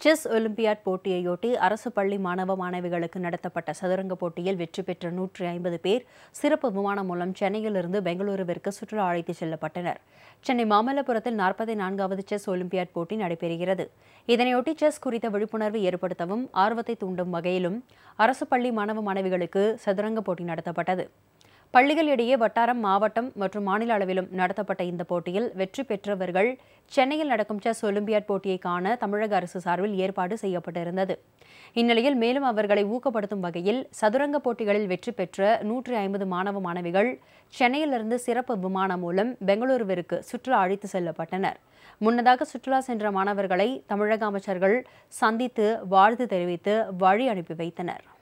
chess olympiad போட்டியையொட்டி அரசு பள்ளி மாணவ மாணவிகளுக்கு நடத்தப்பட்ட சதுரங்க போட்டியில் வெற்றி பெற்ற நூற்றி ஐம்பது பேர் சிறப்பு விமானம் மூலம் சென்னையிலிருந்து பெங்களூருவிற்கு சுற்றுலா அழைத்துச் செல்லப்பட்டனர் சென்னை மாமல்லபுரத்தில் நாற்பத்தி நான்காவது செஸ் ஒலிம்பியாட் போட்டி நடைபெறுகிறது இதனையொட்டி செஸ் குறித்த விழிப்புணர்வு ஏற்படுத்தவும் ஆர்வத்தை தூண்டும் வகையிலும் அரசு பள்ளி மாணவ மாணவிகளுக்கு சதுரங்க போட்டி நடத்தப்பட்டது பள்ளிகள் இடையே வட்டாரம் மாவட்டம் மற்றும் மாநில அளவிலும் நடத்தப்பட்ட இந்த போட்டியில் வெற்றி பெற்றவர்கள் சென்னையில் நடக்கும் செஸ் ஒலிம்பியாட் போட்டியை காண தமிழக அரசு சார்பில் ஏற்பாடு செய்யப்பட்டிருந்தது இந்நிலையில் மேலும் அவர்களை ஊக்கப்படுத்தும் வகையில் சதுரங்க போட்டிகளில் வெற்றி பெற்ற நூற்றி ஐம்பது மாணவ மாணவிகள் சென்னையிலிருந்து சிறப்பு விமானம் மூலம் பெங்களூருவிற்கு சுற்றுலா அழைத்து செல்லப்பட்டனர் முன்னதாக சுற்றுலா சென்ற மாணவர்களை தமிழக அமைச்சர்கள் சந்தித்து வாழ்த்து தெரிவித்து வழி அனுப்பி வைத்தனர்